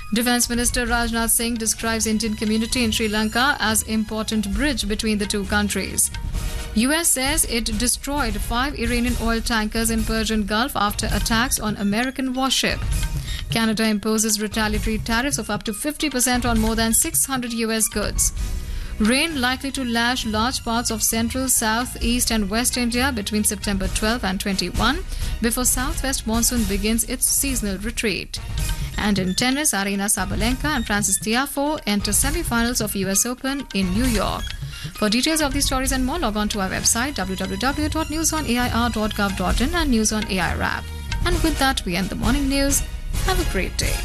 Defence Minister Rajnath Singh describes Indian community in Sri Lanka as important bridge between the two countries. US says it destroyed five Iranian oil tankers in Persian Gulf after attacks on American warship. Canada imposes retaliatory tariffs of up to 50% on more than 600 US goods. Rain likely to lash large parts of central, south, east, and west India between September 12 and 21 before southwest monsoon begins its seasonal retreat. And in tennis, Arena Sabalenka and Francis Tiafo enter semi-finals of US Open in New York. For details of these stories and more, log on to our website www.newsonair.gov.in and News on AI app. And with that, we end the morning news. Have a great day.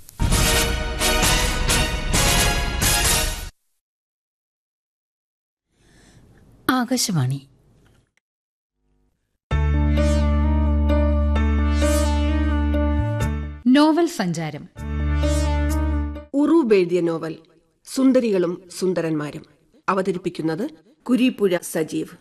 Akashvani novel സഞ്ചാരം ഉറൂബ് എഴുതിയ novel സുന്ദരികളും സുന്ദരന്മാരും അവതരിപ്പിക്കുന്നത് കുരീപ്പുഴ സജീവ്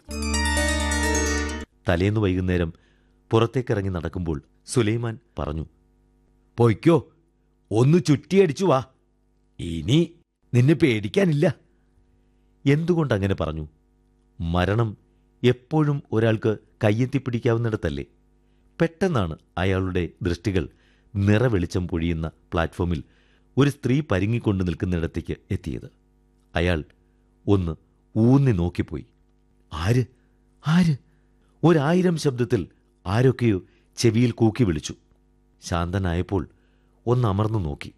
തലേന്ന് വൈകുന്നേരം പുറത്തേക്കിറങ്ങി നടക്കുമ്പോൾ സുലൈമാൻ പറഞ്ഞു പൊയ്ക്കോ ഒന്ന് ചുറ്റിയടിച്ചു വാ ഇനി നിന്നെ പേടിക്കാനില്ല എന്തുകൊണ്ടങ്ങനെ പറഞ്ഞു മരണം എപ്പോഴും ഒരാൾക്ക് കയ്യെത്തിപ്പിടിക്കാവുന്നിടത്തല്ലേ പെട്ടെന്നാണ് അയാളുടെ ദൃഷ്ടികൾ നിറവെളിച്ചം പൊഴിയുന്ന പ്ലാറ്റ്ഫോമിൽ ഒരു സ്ത്രീ പരുങ്ങിക്കൊണ്ട് നിൽക്കുന്നിടത്തേക്ക് എത്തിയത് അയാൾ ഒന്ന് ഊന്നി നോക്കിപ്പോയി ആര് ആര് ഒരായിരം ശബ്ദത്തിൽ ആരൊക്കെയോ ചെവിയിൽ കൂക്കി വിളിച്ചു ശാന്തനായപ്പോൾ ഒന്ന് അമർന്നു നോക്കി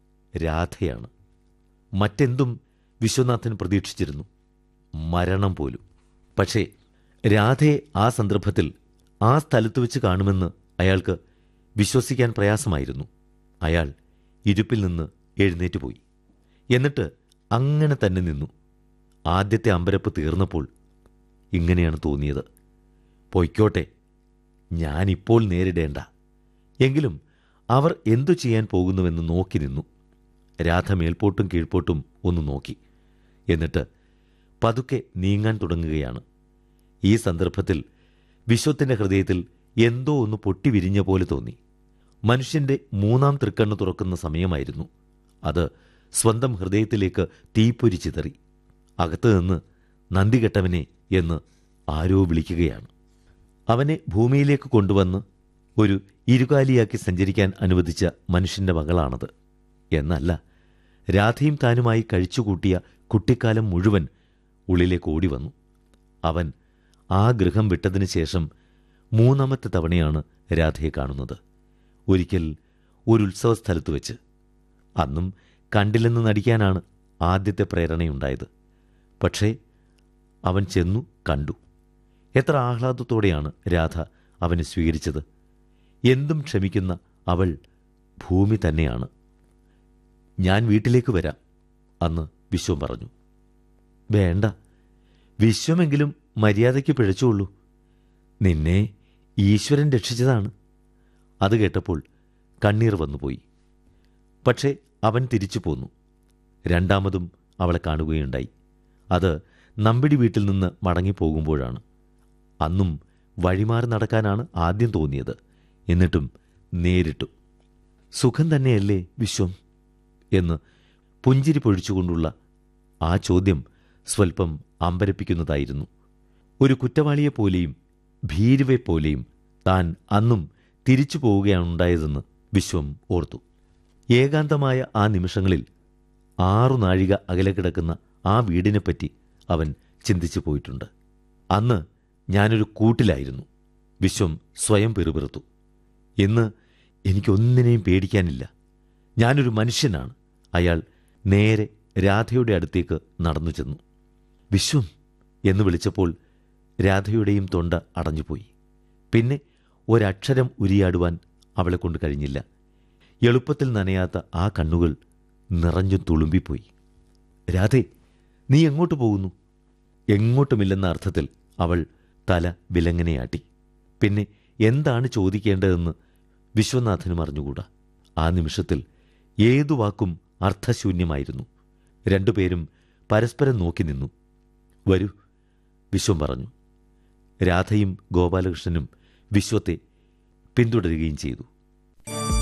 രാധയാണ് മറ്റെന്തും വിശ്വനാഥൻ പ്രതീക്ഷിച്ചിരുന്നു മരണം പോലും പക്ഷേ രാധയെ ആ സന്ദർഭത്തിൽ ആ സ്ഥലത്ത് വെച്ച് കാണുമെന്ന് അയാൾക്ക് വിശ്വസിക്കാൻ പ്രയാസമായിരുന്നു അയാൾ ഇരുപ്പിൽ നിന്ന് എഴുന്നേറ്റ് പോയി എന്നിട്ട് അങ്ങനെ തന്നെ നിന്നു ആദ്യത്തെ അമ്പരപ്പ് തീർന്നപ്പോൾ ഇങ്ങനെയാണ് തോന്നിയത് പൊയ്ക്കോട്ടെ ഞാനിപ്പോൾ നേരിടേണ്ട എങ്കിലും അവർ എന്തു ചെയ്യാൻ പോകുന്നുവെന്ന് നോക്കി നിന്നു രാധ മേൽപോട്ടും കീഴ്പോട്ടും ഒന്ന് നോക്കി എന്നിട്ട് പതുക്കെ നീങ്ങാൻ തുടങ്ങുകയാണ് ഈ സന്ദർഭത്തിൽ വിശ്വത്തിന്റെ ഹൃദയത്തിൽ എന്തോ ഒന്ന് പൊട്ടിവിരിഞ്ഞ പോലെ തോന്നി മനുഷ്യന്റെ മൂന്നാം തൃക്കണ്ണ് തുറക്കുന്ന സമയമായിരുന്നു അത് സ്വന്തം ഹൃദയത്തിലേക്ക് തീപ്പൊരി ചിതറി അകത്തു നിന്ന് നന്ദികെട്ടവനെ എന്ന് ആരോ വിളിക്കുകയാണ് അവനെ ഭൂമിയിലേക്ക് കൊണ്ടുവന്ന് ഒരു ഇരുകാലിയാക്കി സഞ്ചരിക്കാൻ അനുവദിച്ച മനുഷ്യന്റെ മകളാണത് എന്നല്ല രാധയും താനുമായി കഴിച്ചുകൂട്ടിയ കുട്ടിക്കാലം മുഴുവൻ ഉള്ളിലേക്ക് ഓടി വന്നു അവൻ ആ ഗൃഹം വിട്ടതിന് ശേഷം മൂന്നാമത്തെ തവണയാണ് രാധയെ കാണുന്നത് ഒരിക്കൽ ഒരു ഉത്സവ സ്ഥലത്ത് വെച്ച് അന്നും കണ്ടില്ലെന്ന് നടിക്കാനാണ് ആദ്യത്തെ പ്രേരണയുണ്ടായത് പക്ഷേ അവൻ ചെന്നു കണ്ടു എത്ര ആഹ്ലാദത്തോടെയാണ് രാധ അവനെ സ്വീകരിച്ചത് എന്തും ക്ഷമിക്കുന്ന അവൾ ഭൂമി തന്നെയാണ് ഞാൻ വീട്ടിലേക്ക് വരാം അന്ന് വിശ്വം പറഞ്ഞു വേണ്ട വിശ്വമെങ്കിലും മര്യാദയ്ക്ക് പിഴച്ചുള്ളൂ നിന്നെ ഈശ്വരൻ രക്ഷിച്ചതാണ് അത് കേട്ടപ്പോൾ കണ്ണീർ വന്നുപോയി പക്ഷേ അവൻ തിരിച്ചു പോന്നു രണ്ടാമതും അവളെ കാണുകയുണ്ടായി അത് നമ്പിടി വീട്ടിൽ നിന്ന് മടങ്ങിപ്പോകുമ്പോഴാണ് അന്നും വഴിമാറി നടക്കാനാണ് ആദ്യം തോന്നിയത് എന്നിട്ടും നേരിട്ടു സുഖം തന്നെയല്ലേ വിശ്വം എന്ന് പുഞ്ചിരി പൊഴിച്ചുകൊണ്ടുള്ള ആ ചോദ്യം സ്വൽപ്പം അമ്പരപ്പിക്കുന്നതായിരുന്നു ഒരു കുറ്റവാളിയെപ്പോലെയും ഭീരുവെപ്പോലെയും താൻ അന്നും തിരിച്ചു പോവുകയാണുണ്ടായതെന്ന് വിശ്വം ഓർത്തു ഏകാന്തമായ ആ നിമിഷങ്ങളിൽ ആറു നാഴിക അകലെ കിടക്കുന്ന ആ വീടിനെപ്പറ്റി അവൻ ചിന്തിച്ചു പോയിട്ടുണ്ട് അന്ന് ഞാനൊരു കൂട്ടിലായിരുന്നു വിശ്വം സ്വയം പെറുപിറുത്തു ഇന്ന് എനിക്കൊന്നിനെയും പേടിക്കാനില്ല ഞാനൊരു മനുഷ്യനാണ് അയാൾ നേരെ രാധയുടെ അടുത്തേക്ക് നടന്നു ചെന്നു വിശ്വം എന്ന് വിളിച്ചപ്പോൾ രാധയുടെയും തൊണ്ട അടഞ്ഞുപോയി പിന്നെ ഒരക്ഷരം ഉരിയാടുവാൻ അവളെ കൊണ്ട് കഴിഞ്ഞില്ല എളുപ്പത്തിൽ നനയാത്ത ആ കണ്ണുകൾ നിറഞ്ഞു തുളുമ്പിപ്പോയി രാധേ നീ എങ്ങോട്ട് പോകുന്നു എങ്ങോട്ടുമില്ലെന്ന അർത്ഥത്തിൽ അവൾ തല വിലങ്ങനെയാട്ടി പിന്നെ എന്താണ് ചോദിക്കേണ്ടതെന്ന് വിശ്വനാഥനും അറിഞ്ഞുകൂടാ ആ നിമിഷത്തിൽ ഏതു വാക്കും അർത്ഥശൂന്യമായിരുന്നു രണ്ടുപേരും പരസ്പരം നോക്കി നിന്നു വരൂ വിശ്വം പറഞ്ഞു രാധയും ഗോപാലകൃഷ്ണനും വിശ്വത്തെ പിന്തുടരുകയും ചെയ്തു